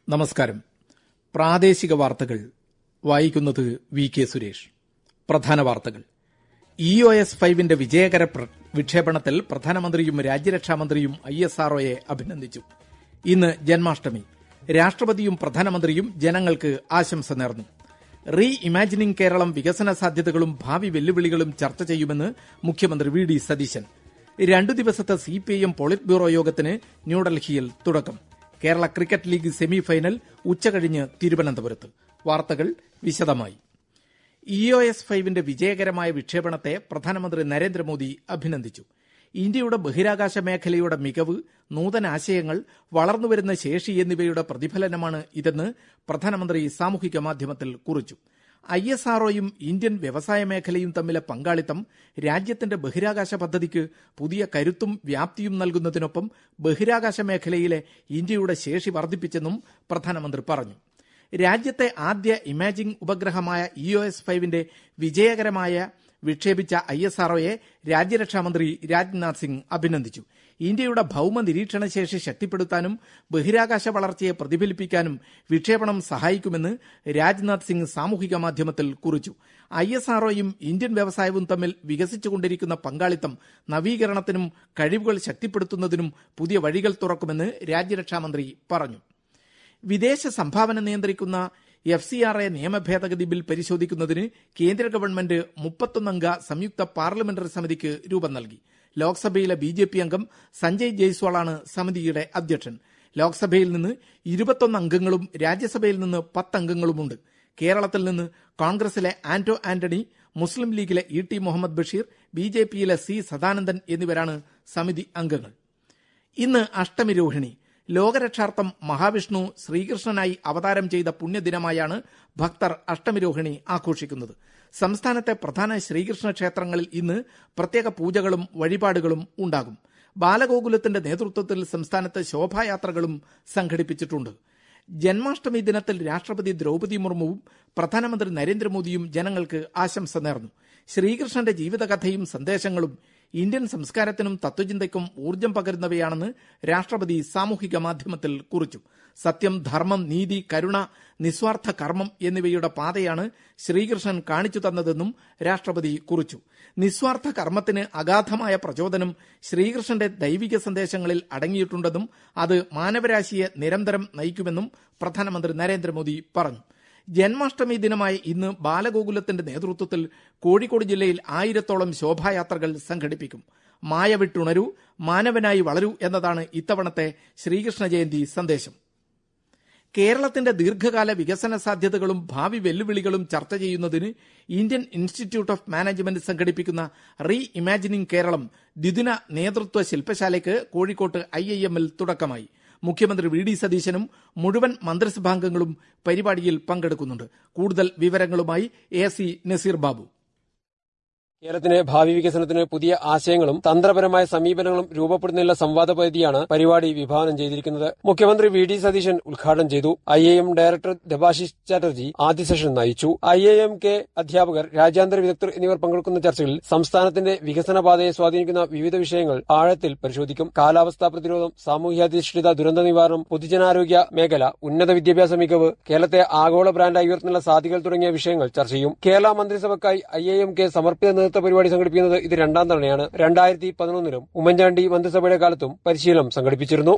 നമസ്കാരം പ്രാദേശിക വാർത്തകൾ വായിക്കുന്നത് വി കെ സുരേഷ് പ്രധാന വാർത്തകൾ ഇ ഒ എസ് ഫൈവിന്റെ വിജയകര പ്ര- വിക്ഷേപണത്തിൽ പ്രധാനമന്ത്രിയും രാജ്യരക്ഷാമന്ത്രിയും ഐ എസ് ആർഒയെ അഭിനന്ദിച്ചു ഇന്ന് ജന്മാഷ്ടമി രാഷ്ട്രപതിയും പ്രധാനമന്ത്രിയും ജനങ്ങൾക്ക് ആശംസ നേർന്നു റീ ഇമാജിനിംഗ് കേരളം വികസന സാധ്യതകളും ഭാവി വെല്ലുവിളികളും ചർച്ച ചെയ്യുമെന്ന് മുഖ്യമന്ത്രി വി ഡി സതീശൻ രണ്ടു ദിവസത്തെ C P I M polit bureau യോഗത്തിന് ന്യൂഡൽഹിയിൽ തുടക്കം Kerala cricket league semi final ഉച്ചകഴിഞ്ഞ് തിരുവനന്തപുരത്ത് വാർത്തകൾ വിശദമായി ഇ ഒ എസ് ഫൈവിന്റെ വിജയകരമായ വിക്ഷേപണത്തെ പ്രധാനമന്ത്രി നരേന്ദ്രമോദി അഭിനന്ദിച്ചു ഇന്ത്യയുടെ ബഹിരാകാശ മേഖലയുടെ മികവ് നൂതന ആശയങ്ങൾ വളർന്നുവരുന്ന ശേഷി എന്നിവയുടെ പ്രതിഫലനമാണ് ഇതെന്ന് പ്രധാനമന്ത്രി സാമൂഹിക മാധ്യമത്തിൽ കുറിച്ചു ഐ എസ് ആർഒയും ഇന്ത്യൻ വ്യവസായ മേഖലയും തമ്മിലെ പങ്കാളിത്തം രാജ്യത്തിന്റെ ബഹിരാകാശ പദ്ധതിക്ക് പുതിയ കരുത്തും വ്യാപ്തിയും നൽകുന്നതിനൊപ്പം ബഹിരാകാശ മേഖലയിലെ ഇന്ത്യയുടെ ശേഷി വർദ്ധിപ്പിച്ചെന്നും പ്രധാനമന്ത്രി പറഞ്ഞു രാജ്യത്തെ ആദ്യ ഇമാജിംഗ് ഉപഗ്രഹമായ ഇ ഒ എസ് ഫൈവിന്റെ വിജയകരമായ വിക്ഷേപിച്ച ഐ എസ് ആർഒയെ രാജ്യരക്ഷാമന്ത്രി രാജ്നാഥ് സിംഗ് അഭിനന്ദിച്ചു ഇന്ത്യയുടെ ഭൌമ നിരീക്ഷണ ശേഷി ശക്തിപ്പെടുത്താനും ബഹിരാകാശ വളർച്ചയെ പ്രതിഫലിപ്പിക്കാനും വിക്ഷേപണം സഹായിക്കുമെന്ന് രാജ്നാഥ് സിംഗ് സാമൂഹിക മാധ്യമത്തിൽ കുറിച്ചു ഐ എസ് ആർഒയും ഇന്ത്യൻ വ്യവസായവും തമ്മിൽ വികസിച്ചുകൊണ്ടിരിക്കുന്ന പങ്കാളിത്തം നവീകരണത്തിനും കഴിവുകൾ ശക്തിപ്പെടുത്തുന്നതിനും പുതിയ വഴികൾ തുറക്കുമെന്ന് രാജ്യരക്ഷാമന്ത്രി പറഞ്ഞു വിദേശ സംഭാവന നിയന്ത്രിക്കുന്ന എഫ് സി ആർ എ നിയമ ഭേദഗതി ബിൽ പരിശോധിക്കുന്നതിന് കേന്ദ്ര ഗവൺമെന്റ് മുപ്പത്തൊന്നംഗ സംയുക്ത പാർലമെന്ററി സമിതിക്ക് രൂപം നൽകി ലോക്സഭയിലെ ബി ജെ പി അംഗം സഞ്ജയ് ജയ്സ്വാളാണ് സമിതിയുടെ അധ്യക്ഷൻ ലോക്സഭയിൽ നിന്ന് ഇരുപത്തൊന്ന് അംഗങ്ങളും രാജ്യസഭയിൽ നിന്ന് പത്ത് അംഗങ്ങളുമുണ്ട് കേരളത്തിൽ നിന്ന് കോൺഗ്രസിലെ ആന്റോ ആന്റണി മുസ്ലിം ലീഗിലെ E T Muhammad Basheer B J പിയിലെ സി സദാനന്ദൻ എന്നിവരാണ് സമിതി അംഗങ്ങൾ ഇന്ന് അഷ്ടമി രോഹിണി ലോകരക്ഷാർത്ഥം മഹാവിഷ്ണു ശ്രീകൃഷ്ണനായി അവതാരം ചെയ്ത പുണ്യദിനമായാണ് ഭക്തർ അഷ്ടമി രോഹിണി ആഘോഷിക്കുന്നത് സംസ്ഥാനത്തെ പ്രധാന ശ്രീകൃഷ്ണ ക്ഷേത്രങ്ങളിൽ ഇന്ന് പ്രത്യേക പൂജകളും വഴിപാടുകളും ഉണ്ടാകും ബാലഗോകുലത്തിന്റെ നേതൃത്വത്തിൽ സംസ്ഥാനത്ത് ശോഭായാത്രകളും സംഘടിപ്പിച്ചിട്ടുണ്ട് ജന്മാഷ്ടമി ദിനത്തിൽ രാഷ്ട്രപതി ദ്രൗപദി മുർമുവും പ്രധാനമന്ത്രി നരേന്ദ്രമോദിയും ജനങ്ങൾക്ക് ആശംസ നേർന്നു ശ്രീകൃഷ്ണന്റെ ജീവിതകഥയും സന്ദേശങ്ങളും ഇന്ത്യൻ സംസ്കാരത്തിനും തത്വചിന്തയ്ക്കും ഊർജം പകരുന്നവയാണെന്ന് രാഷ്ട്രപതി സാമൂഹിക മാധ്യമത്തിൽ കുറിച്ചു സത്യം ധർമ്മം നീതി കരുണ നിസ്വാർത്ഥ കർമ്മം എന്നിവയുടെ പാതയാണ് ശ്രീകൃഷ്ണൻ കാണിച്ചു തന്നതെന്നും രാഷ്ട്രപതി കുറിച്ചു നിസ്വാർത്ഥ കർമ്മത്തിന് അഗാധമായ പ്രചോദനം ശ്രീകൃഷ്ണന്റെ ദൈവിക സന്ദേശങ്ങളിൽ അടങ്ങിയിട്ടുണ്ടെന്നും അത് മാനവരാശിയെ നിരന്തരം നയിക്കുമെന്നും പ്രധാനമന്ത്രി നരേന്ദ്രമോദി പറഞ്ഞു ജന്മാഷ്ടമി ദിനമായ ഇന്ന് ബാലഗോകുലത്തിന്റെ നേതൃത്വത്തിൽ കോഴിക്കോട് ജില്ലയിൽ ആയിരത്തോളം ശോഭായാത്രകൾ സംഘടിപ്പിക്കും മായ വിട്ടുണരൂ മാനവനായി വളരൂ എന്നതാണ് ഇത്തവണത്തെ ശ്രീകൃഷ്ണ ജയന്തി സന്ദേശം കേരളത്തിന്റെ ദീർഘകാല വികസന സാധ്യതകളും ഭാവി വെല്ലുവിളികളും ചർച്ച ചെയ്യുന്നതിന് ഇന്ത്യൻ ഇൻസ്റ്റിറ്റ്യൂട്ട് ഓഫ് മാനേജ്മെന്റ് സംഘടിപ്പിക്കുന്ന റീ ഇമാജിനിംഗ് കേരളം ദ്വിദിന നേതൃത്വ ശില്പശാലയ്ക്ക് കോഴിക്കോട്ട് ഐ ഐ എമ്മിൽ തുടക്കമായി മുഖ്യമന്ത്രി വി ഡി സതീശനും മുഴുവൻ മന്ത്രിസഭാംഗങ്ങളും പരിപാടിയിൽ പങ്കെടുക്കുന്നുണ്ട് കൂടുതൽ വിവരങ്ങളുമായി എ സി നസീർ ബാബു കേരളത്തിന്റെ ഭാവി വികസനത്തിന് പുതിയ ആശയങ്ങളും തന്ത്രപരമായ സമീപനങ്ങളും രൂപപ്പെടുന്നതിനുള്ള സംവാദ പദ്ധതിയാണ് പരിപാടി വിഭാവനം ചെയ്തിരിക്കുന്നത് മുഖ്യമന്ത്രി വി ഡി സതീശൻ ഉദ്ഘാടനം ചെയ്തു I A M director Debashish Chatterjee ആദ്യ സെഷൻ നയിച്ചു ഐ എ എം കെ അധ്യാപകർ രാജ്യാന്തര വിദഗ്ധർ എന്നിവർ പങ്കെടുക്കുന്ന ചർച്ചകളിൽ സംസ്ഥാനത്തിന്റെ വികസന പാതയെ സ്വാധീനിക്കുന്ന വിവിധ വിഷയങ്ങൾ ആഴത്തിൽ പരിശോധിക്കും കാലാവസ്ഥാ പ്രതിരോധം സാമൂഹ്യാധിഷ്ഠിത ദുരന്ത നിവാരണം പൊതുജനാരോഗ്യ മേഖല ഉന്നത വിദ്യാഭ്യാസ മികവ് കേരളത്തെ ആഗോള ബ്രാൻഡായി ഉയർത്തുന്ന സാധ്യതകൾ തുടങ്ങിയ വിഷയങ്ങൾ ചർച്ച ചെയ്യും കേരള മന്ത്രിസഭയ്ക്കായി ഐ എ എം കെ സമർപ്പിത നേതൃത്വ പരിപാടി സംഘടിപ്പിക്കുന്നത് ഇത് രണ്ടാം തവണയാണ് രണ്ടായിരത്തി പതിനൊന്നിലും ഉമ്മൻചാണ്ടി മന്ത്രിസഭയുടെ കാലത്തും പരിശീലനം സംഘടിപ്പിച്ചിരുന്നു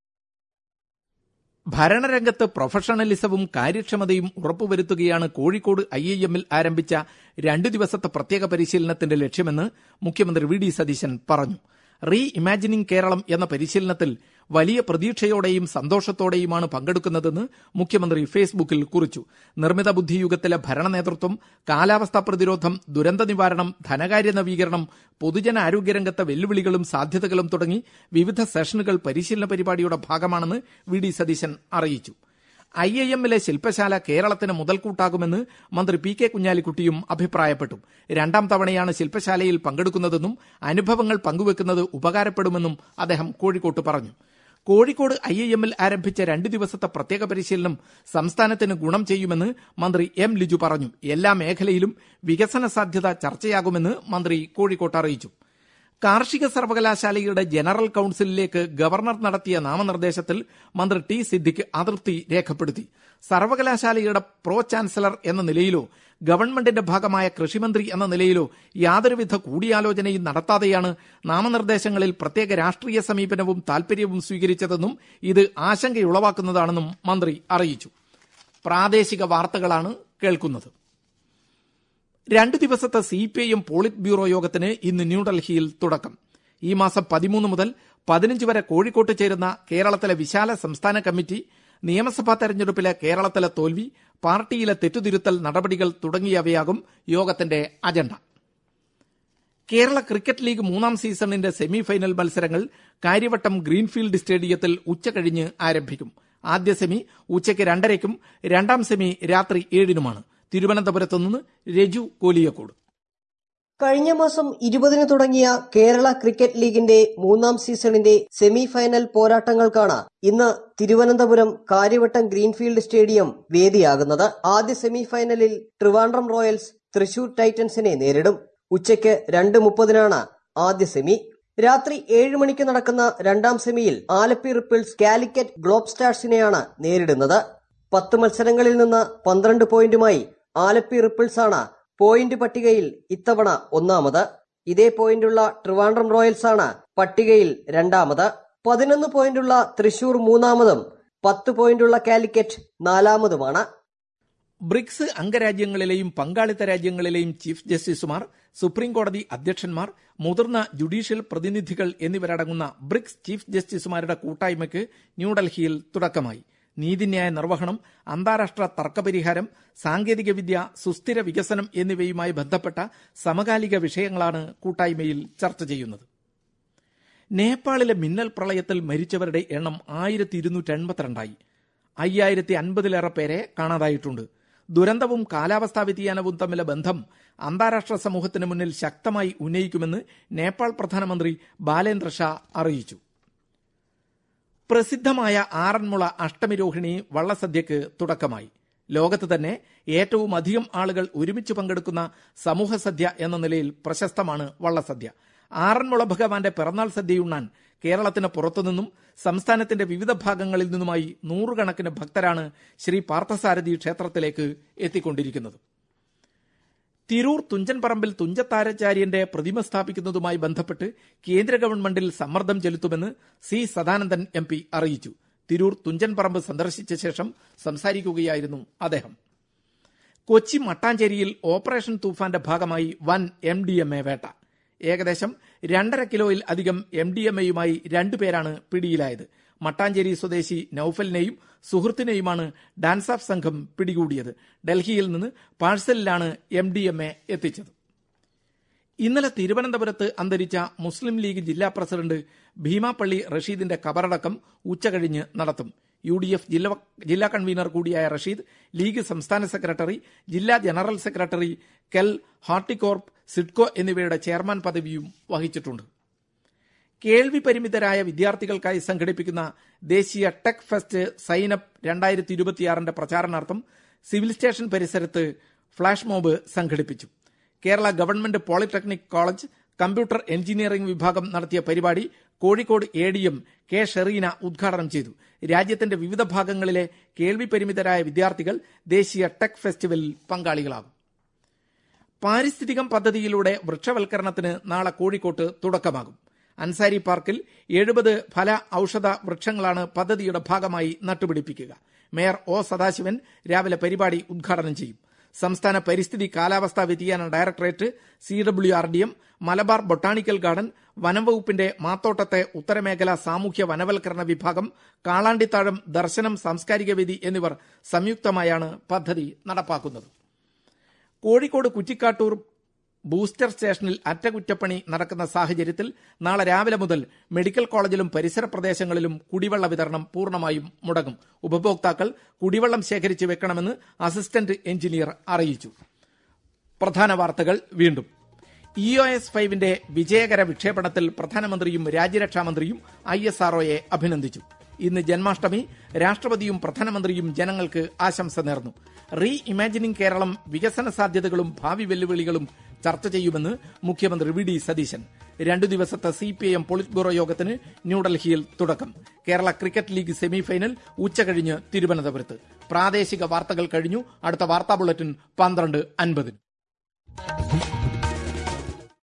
ഭരണരംഗത്ത് പ്രൊഫഷണലിസവും കാര്യക്ഷമതയും ഉറപ്പുവരുത്തുകയാണ് കോഴിക്കോട് ഐ ഐ എമ്മിൽ ആരംഭിച്ച രണ്ടു ദിവസത്തെ പ്രത്യേക പരിശീലനത്തിന്റെ ലക്ഷ്യമെന്ന് മുഖ്യമന്ത്രി വി ഡി സതീശൻ പറഞ്ഞു റീ ഇമാജിനിംഗ് കേരളം എന്ന പരിശീലനത്തിൽ വലിയ പ്രതീക്ഷയോടെയും സന്തോഷത്തോടെയുമാണ് പങ്കെടുക്കുന്നതെന്ന് മുഖ്യമന്ത്രി ഫേസ്ബുക്കിൽ കുറിച്ചു നിർമ്മിത ബുദ്ധിയുഗത്തിലെ ഭരണ നേതൃത്വം കാലാവസ്ഥാ പ്രതിരോധം ദുരന്ത നിവാരണം ധനകാര്യ നവീകരണം പൊതുജന ആരോഗ്യരംഗത്തെ വെല്ലുവിളികളും സാധ്യതകളും തുടങ്ങി വിവിധ സെഷനുകൾ പരിശീലന പരിപാടിയുടെ ഭാഗമാണെന്ന് വി ഡി സതീശൻ അറിയിച്ചു ഐ ഐ എമ്മിലെ ശില്പശാല കേരളത്തിന് മുതൽക്കൂട്ടാകുമെന്ന് മന്ത്രി പി കെ കുഞ്ഞാലിക്കുട്ടിയും അഭിപ്രായപ്പെട്ടു രണ്ടാം തവണയാണ് ശില്പശാലയിൽ പങ്കെടുക്കുന്നതെന്നും അനുഭവങ്ങൾ പങ്കുവെക്കുന്നത് ഉപകാരപ്പെടുമെന്നും അദ്ദേഹം കോഴിക്കോട്ട് പറഞ്ഞു കോഴിക്കോട് ഐ ഐ എമ്മിൽ ആരംഭിച്ച രണ്ട് ദിവസത്തെ പ്രത്യേക പരിശീലനം സംസ്ഥാനത്തിന് ഗുണം ചെയ്യുമെന്ന് മന്ത്രി എം ലിജു പറഞ്ഞു എല്ലാ മേഖലയിലും വികസന സാധ്യത ചർച്ചയാകുമെന്ന് മന്ത്രി കോഴിക്കോട്ട് അറിയിച്ചു കാർഷിക സർവകലാശാലയുടെ ജനറൽ കൌൺസിലിലേക്ക് ഗവർണർ നടത്തിയ നാമനിർദ്ദേശത്തിൽ മന്ത്രി ടി സിദ്ദിഖ് അതൃപ്തി രേഖപ്പെടുത്തി സർവകലാശാലയുടെ പ്രോ ചാൻസലർ എന്ന നിലയിലോ ഗവൺമെന്റിന്റെ ഭാഗമായ കൃഷിമന്ത്രി എന്ന നിലയിലോ യാതൊരുവിധ കൂടിയാലോചനയും നടത്താതെയാണ് നാമനിർദ്ദേശങ്ങളിൽ പ്രത്യേക രാഷ്ട്രീയ സമീപനവും താൽപര്യവും സ്വീകരിച്ചതെന്നും ഇത് ആശങ്കയുളവാക്കുന്നതാണെന്നും മന്ത്രി അറിയിച്ചു പ്രാദേശിക വാർത്തകളാണ് കേൾക്കുന്നത് രണ്ടു ദിവസത്തെ C P I M polit bureau യോഗത്തിന് ഇന്ന് ന്യൂഡൽഹിയിൽ തുടക്കം ഈ മാസം പതിമൂന്ന് മുതൽ പതിനഞ്ച് വരെ കോഴിക്കോട്ട് ചേരുന്ന കേരളത്തിലെ വിശാല സംസ്ഥാന കമ്മിറ്റി നിയമസഭാ തെരഞ്ഞെടുപ്പിലെ കേരളത്തിലെ തോൽവി പാർട്ടിയിലെ തെറ്റുതിരുത്തൽ നടപടികൾ തുടങ്ങിയവയാകും യോഗത്തിന്റെ അജണ്ട കേരള ക്രിക്കറ്റ് ലീഗ് മൂന്നാം സീസണിന്റെ സെമി ഫൈനൽ മത്സരങ്ങൾ കാര്യവട്ടം ഗ്രീൻഫീൽഡ് സ്റ്റേഡിയത്തിൽ ഉച്ചകഴിഞ്ഞ് ആരംഭിക്കും ആദ്യ സെമി ഉച്ചയ്ക്ക് രണ്ടരയ്ക്കും രണ്ടാം സെമി രാത്രി ഏഴിനുമാണ് തിരുവനന്തപുരത്ത് നിന്ന് രജു കോലിയക്കോട് കഴിഞ്ഞ മാസം ഇരുപതിന് തുടങ്ങിയ കേരള ക്രിക്കറ്റ് ലീഗിന്റെ മൂന്നാം സീസണിന്റെ സെമി ഫൈനൽ പോരാട്ടങ്ങൾക്കാണ് ഇന്ന് തിരുവനന്തപുരം കാര്യവട്ടം ഗ്രീൻഫീൽഡ് സ്റ്റേഡിയം വേദിയാകുന്നത് ആദ്യ സെമി ഫൈനലിൽ ട്രിവാൻഡ്രം റോയൽസ് തൃശൂർ ടൈറ്റൻസിനെ നേരിടും ഉച്ചയ്ക്ക് രണ്ട് മുപ്പതിനാണ് ആദ്യ സെമി രാത്രി ഏഴ് മണിക്ക് നടക്കുന്ന രണ്ടാം സെമിയിൽ ആലപ്പി റിപ്പിൾസ് കാലിക്കറ്റ് ഗ്ലോബ് സ്റ്റാർസിനെയാണ് നേരിടുന്നത് പത്ത് മത്സരങ്ങളിൽ നിന്ന് പന്ത്രണ്ട് പോയിന്റുമായി ആലപ്പി റിപ്പിൾസ് ആണ് പോയിന്റ് പട്ടികയിൽ ഇത്തവണ ഒന്നാമത് ഇതേ പോയിന്റുള്ള ട്രിവാൻഡ്രം റോയൽസ് ആണ് പട്ടികയിൽ രണ്ടാമത് പതിനൊന്ന് പോയിന്റുള്ള തൃശൂർ മൂന്നാമതും പത്ത് പോയിന്റുള്ള കാലിക്കറ്റ് നാലാമതുമാണ് ബ്രിക്സ് അംഗരാജ്യങ്ങളിലെയും പങ്കാളിത്ത രാജ്യങ്ങളിലെയും ചീഫ് ജസ്റ്റിസുമാർ സുപ്രീം കോടതി അധ്യക്ഷന്മാർ മുതിർന്ന ജുഡീഷ്യൽ പ്രതിനിധികൾ എന്നിവരടങ്ങുന്ന ബ്രിക്സ് ചീഫ് ജസ്റ്റിസുമാരുടെ കൂട്ടായ്മയ്ക്ക് ന്യൂഡൽഹിയിൽ തുടക്കമായി നീതിന്യായ നിർവഹണം അന്താരാഷ്ട്ര തർക്കപരിഹാരം സാങ്കേതികവിദ്യ സുസ്ഥിര വികസനം എന്നിവയുമായി ബന്ധപ്പെട്ട സമകാലിക വിഷയങ്ങളാണ് കൂട്ടായ്മയിൽ ചർച്ച ചെയ്യുന്നത് നേപ്പാളിലെ മിന്നൽ പ്രളയത്തിൽ മരിച്ചവരുടെ എണ്ണം ആയിരത്തി ഇരുന്നൂറ്റി എൺപത്തിരണ്ടായി അയ്യായിരത്തി അൻപതിലേറെ പേരെ കാണാതായിട്ടുണ്ട് ദുരന്തവും കാലാവസ്ഥാ വ്യതിയാനവും തമ്മിലെ ബന്ധം അന്താരാഷ്ട്ര സമൂഹത്തിന് മുന്നിൽ ശക്തമായി ഉന്നയിക്കുമെന്ന് നേപ്പാൾ പ്രധാനമന്ത്രി ബാലേന്ദ്ര ഷാ അറിയിച്ചു പ്രസിദ്ധമായ ആറന്മുള അഷ്ടമിരോഹിണി വള്ളസദ്യക്ക് തുടക്കമായി ലോകത്ത് തന്നെ ഏറ്റവും അധികം ആളുകൾ ഒരുമിച്ച് പങ്കെടുക്കുന്ന സമൂഹസദ്യ എന്ന നിലയിൽ പ്രശസ്തമാണ് വള്ളസദ്യ ആറന്മുള ഭഗവാന്റെ പിറന്നാൾ സദ്യയുണ്ണാൻ കേരളത്തിന് പുറത്തുനിന്നും സംസ്ഥാനത്തിന്റെ വിവിധ ഭാഗങ്ങളിൽ നിന്നുമായി നൂറുകണക്കിന് ഭക്തരാണ് ശ്രീ പാർത്ഥസാരഥി ക്ഷേത്രത്തിലേക്ക് എത്തിക്കൊണ്ടിരിക്കുന്നത് തിരൂർ തുഞ്ചൻപറമ്പിൽ തുഞ്ചത്താരാചാര്യന്റെ പ്രതിമ സ്ഥാപിക്കുന്നതുമായി ബന്ധപ്പെട്ട് കേന്ദ്ര ഗവൺമെന്റിൽ സമ്മർദ്ദം ചെലുത്തുമെന്ന് സി സദാനന്ദൻ എം പി അറിയിച്ചു തിരൂർ തുഞ്ചൻപറമ്പ് സന്ദർശിച്ച ശേഷം സംസാരിക്കുകയായിരുന്നു അദ്ദേഹം കൊച്ചി മട്ടാഞ്ചേരിയിൽ ഓപ്പറേഷൻ തൂഫാന്റെ ഭാഗമായി വൻ എം ഡി എം എ വേട്ട ഏകദേശം രണ്ടര കിലോയിൽ അധികം എം ഡി എം എയുമായി രണ്ടുപേരാണ് പിടിയിലായത് മട്ടാഞ്ചേരി സ്വദേശി നൌഫലിനെയും സുഹൃത്തിനെയുമാണ് ഡാൻസ് ഓഫ് സംഘം പിടികൂടിയത് ഡൽഹിയിൽ നിന്ന് പാഴ്സലിലാണ് എം ഡി എം എ എത്തിച്ചത് ഇന്നലെ തിരുവനന്തപുരത്ത് അന്തരിച്ച മുസ്ലിം ലീഗ് ജില്ലാ പ്രസിഡന്റ് ഭീമാപ്പള്ളി റഷീദിന്റെ കബറടക്കം ഉച്ചകഴിഞ്ഞ് നടത്തും യു ഡി എഫ് ജില്ലാ ജില്ലാ കൺവീനർ കൂടിയായ റഷീദ് ലീഗ് സംസ്ഥാന സെക്രട്ടറി ജില്ലാ ജനറൽ സെക്രട്ടറി കെൽ ഹാർട്ടികോർപ്പ് സിഡ്കോ എന്നിവയുടെ ചെയർമാൻ പദവിയും വഹിച്ചിട്ടുണ്ട് കേൾവി പരിമിതരായ വിദ്യാർത്ഥികൾക്കായി സംഘടിപ്പിക്കുന്ന ദേശീയ ടെക് ഫെസ്റ്റ് സൈനപ്പ് രണ്ടായിരത്തി ഇരുപത്തിയാറിന്റെ പ്രചാരണാർത്ഥം സിവിൽ സ്റ്റേഷൻ പരിസരത്ത് ഫ്ളാഷ് മോബ് സംഘടിപ്പിച്ചു Kerala government polytechnic college computer engineering വിഭാഗം നടത്തിയ പരിപാടി Kozhikode A D M K Shereena ഉദ്ഘാടനം ചെയ്തു രാജ്യത്തിന്റെ വിവിധ ഭാഗങ്ങളിലെ കേൾവി പരിമിതരായ വിദ്യാർത്ഥികൾ ദേശീയ ടെക് ഫെസ്റ്റിവലിൽ പങ്കാളികളാകും പാരിസ്ഥിതികം പദ്ധതിയിലൂടെ വൃക്ഷവൽക്കരണത്തിന് നാളെ കോഴിക്കോട്ട് തുടക്കമാകും അൻസാരി പാർക്കിൽ എഴുപത് ഫല ഔഷധ വൃക്ഷങ്ങളാണ് പദ്ധതിയുടെ ഭാഗമായി നട്ടുപിടിപ്പിക്കുക മേയർ ഒ സദാശിവൻ രാവിലെ പരിപാടി ഉദ്ഘാടനം ചെയ്യും സംസ്ഥാന പരിസ്ഥിതി കാലാവസ്ഥാ വ്യതിയാന directorate C W R D M Malabar botanical garden വനംവകുപ്പിന്റെ മാത്തോട്ടത്തെ ഉത്തരമേഖല സാമൂഹ്യ വനവൽക്കരണ വിഭാഗം കാളാണ്ടിത്താഴം ദർശനം സാംസ്കാരിക വേദി എന്നിവർ സംയുക്തമായാണ് പദ്ധതി നടപ്പാക്കുന്നത് കോഴിക്കോട് കുറ്റിക്കാട്ടൂർ ബൂസ്റ്റർ സ്റ്റേഷനിൽ അറ്റകുറ്റപ്പണി നടക്കുന്ന സാഹചര്യത്തിൽ നാളെ രാവിലെ മുതൽ മെഡിക്കൽ കോളേജിലും പരിസര പ്രദേശങ്ങളിലും കുടിവെള്ള വിതരണം പൂർണ്ണമായും മുടങ്ങും ഉപഭോക്താക്കൾ കുടിവെള്ളം ശേഖരിച്ച് വെക്കണമെന്ന് അസിസ്റ്റന്റ് എഞ്ചിനീയർ അറിയിച്ചു പ്രധാന വാർത്തകൾ വീണ്ടും ഇ ഒ എസ് ഫൈവിന്റെ വിജയകര വിക്ഷേപണത്തിൽ പ്രധാനമന്ത്രിയും രാജ്യരക്ഷാമന്ത്രിയും ഐ എസ് ആർഒയെ അഭിനന്ദിച്ചു ഇന്ന് ജന്മാഷ്ടമി രാഷ്ട്രപതിയും പ്രധാനമന്ത്രിയും ജനങ്ങൾക്ക് ആശംസ നേർന്നു റീ ഇമാജിനിംഗ് കേരളം വികസന സാധ്യതകളും ഭാവി വെല്ലുവിളികളും ചർച്ച ചെയ്യുമെന്ന് മുഖ്യമന്ത്രി വി ഡി സതീശൻ രണ്ടു ദിവസത്തെ C P I M polit bureau യോഗത്തിന് ന്യൂഡൽഹിയിൽ തുടക്കം കേരള ക്രിക്കറ്റ് ലീഗ് സെമിഫൈനൽ ഉച്ചകഴിഞ്ഞ് തിരുവനന്തപുരത്ത് പ്രാദേശിക വാർത്തകൾ കഴിഞ്ഞു അടുത്ത വാർത്താ ബുള്ളറ്റിൻ പന്ത്രണ്ട് അൻപതിന്